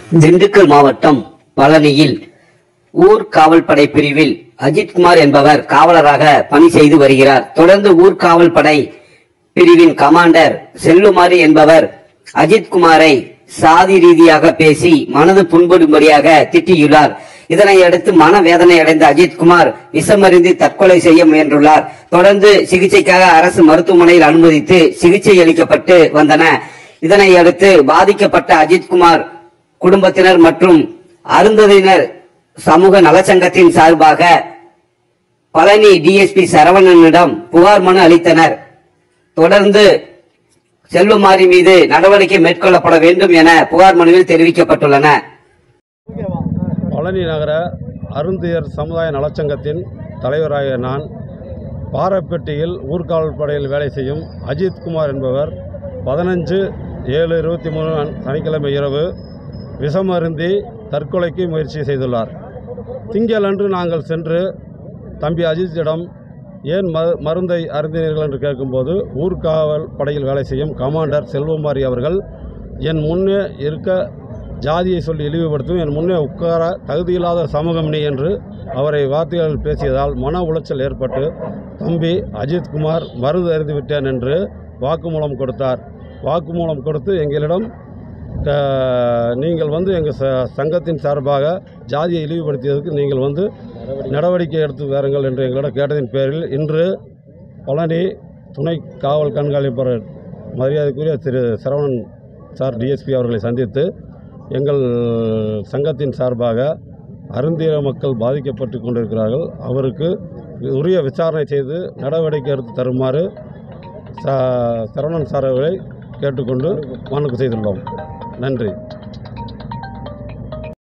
திண்டுக்கல் மாவட்டம் பழனியில் ஊர் காவல்படை பிரிவில் அஜித்குமார் என்பவர் காவலராக பணி செய்து வருகிறார் தொடர்ந்து ஊர் காவல்படை பிரிவின் கமாண்டர் செல்லுமாரி என்பவர் அஜித்குமாரை சாதி ரீதியாக பேசி மனது புண்படும்படியாக திட்டியுள்ளார் இதனை அடுத்து மனவேதனை அடைந்த அஜித்குமார் விஷமறிந்து தற்கொலை செய்ய முயன்றுள்ளார் தொடர்ந்து சிகிச்சைக்காக அரசு மருத்துவமனையில் அனுமதித்து சிகிச்சை அளிக்கப்பட்டு வந்தன இதனை அடுத்து பாதிக்கப்பட்ட அஜித்குமார் குடும்பத்தினர் மற்றும் அருந்ததியினர் சமூக நலச்சங்கத்தின் சார்பாக பழனி டிஎஸ்பி சரவணனிடம் புகார் மனு அளித்தனர் தொடர்ந்து செல்வமாரி மீது நடவடிக்கை மேற்கொள்ளப்பட வேண்டும் என புகார் மனுவில் தெரிவிக்கப்பட்டுள்ளன பழனி நகர அருந்தியர் சமுதாய நலச்சங்கத்தின் தலைவராகிய நான் பாரப்பட்டியில் ஊர்காவல் படையில் வேலை செய்யும் அஜித் குமார் என்பவர் பதினஞ்சு ஏழு இருபத்தி மூணு சனிக்கிழமை இரவு விஷமருந்தி தற்கொலைக்கு முயற்சி செய்துள்ளார் திங்களன்று நாங்கள் சென்று தம்பி அஜித்திடம் ஏன் ம மருந்தை அருந்தினீர்கள் என்று கேட்கும்போது ஊர்காவல் படையில் வேலை செய்யும் கமாண்டர் செல்வமாரி அவர்கள் என் முன்னே இருக்க ஜாதியை சொல்லி இழிவுபடுத்தும் என் முன்னே உட்கார தகுதியில்லாத சமூகம் நீ என்று அவரை வார்த்தைகள் பேசியதால் மன உளைச்சல் ஏற்பட்டு தம்பி அஜித்குமார் மருந்து அறிந்து விட்டேன் என்று வாக்குமூலம் கொடுத்தார் வாக்குமூலம் கொடுத்து எங்களிடம் க- நீங்கள் வந்து எங்கள் ச சங்கத்தின் சார்பாக ஜாதியை இழிவுபடுத்தியதற்கு நீங்கள் வந்து நடவடிக்கை எடுத்து வாருங்கள் என்று எங்களிடம் கேட்டதின் பேரில் இன்று பழனி துணை காவல் கண்காணிப்பாளர் மரியாதைக்குரிய திரு சரவணன் சார் டிஎஸ்பி அவர்களை சந்தித்து எங்கள் சங்கத்தின் சார்பாக அருந்திய மக்கள் பாதிக்கப்பட்டு கொண்டிருக்கிறார்கள் அவருக்கு உரிய விசாரணை செய்து நடவடிக்கை எடுத்து தருமாறு ச சரவணன் சார் அவர்களை கேட்டுக்கொண்டு மனுக்கு செய்துள்ளோம் நன்றி